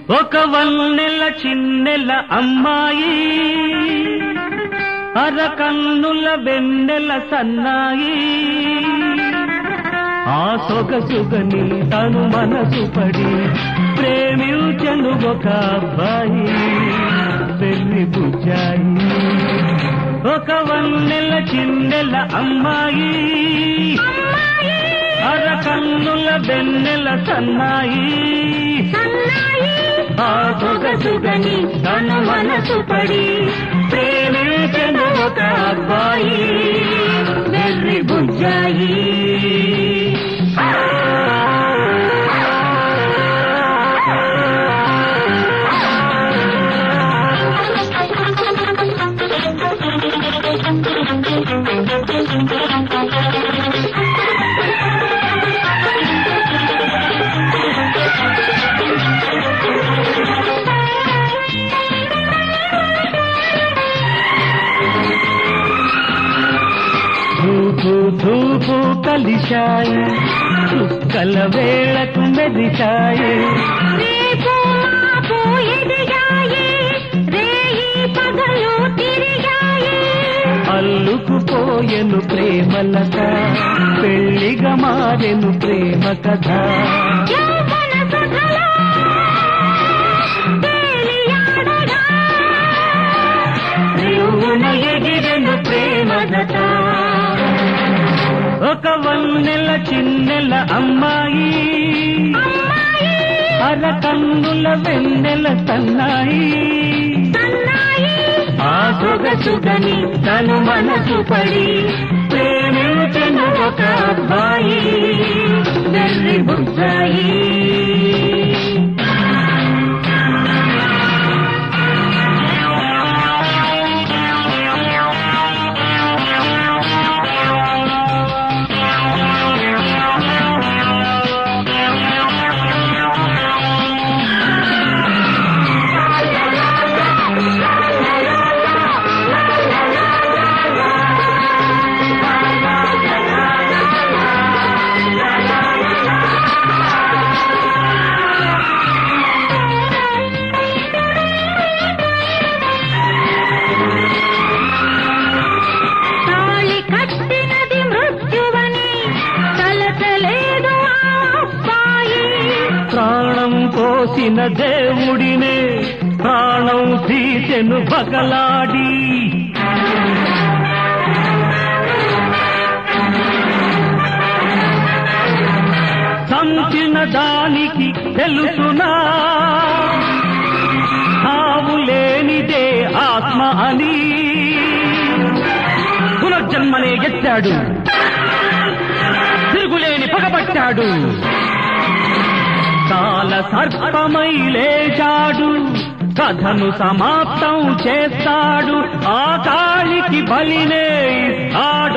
ఒక వన్నెల చిన్నెల అమ్మాయి అరకన్నుల వెన్నెల సన్నాయి ఆ సొగసుగని తను మనసు పడి ప్రేమించను ఒక అబ్బాయి పెళ్లి బుజ్జాయి ఒక వన్నెల చిన్నెల అమ్మాయి అరకన్నుల వెన్నెల సన్నాయి ఆ సొగసుగని తను మనసు పడి ప్రేమించను ఒక అబ్బాయి వెర్రి బుజ్జాయి ధూపు ధూపు కలిశాయి చుక్కల వేళకు మెదిశాయి రేపు మాపు ఎదిగాయి రేయి పగలు తిరిగాయి అల్లుకుపోయెను ప్రేమలత పెళ్లిగా మారెను ప్రేమ కథ యౌవన సుధలో తేలియాడగా రేవున ఎగిరెను ప్రేమ కథ ఒక వన్నెల చిన్నెల అమ్మాయి అమ్మాయి అరకన్నుల వెన్నెల సన్నాయి సన్నాయి ఆ సొగసుగని తను మనసు పడి ప్రేమించను ఒక అబ్బాయి వెర్రి బుజ్జాయి తాళి కట్టినది మృత్యువని తలచలేదు ఆ అబ్బాయి ప్రాణం పోసిన దేవుడినే ప్రాణం తీసెను పగలాడి సంచిన దానికి తెలుసునా తావు లేనిదే ఆత్మ అని పునర్జన్మనే ఎత్తాడు తిరుగులేని పగబట్టాడు కాల సర్పమై లేచాడు కథను సమాప్తం చేస్తాడు ఆ కాళికి బలినే ఇస్తాడు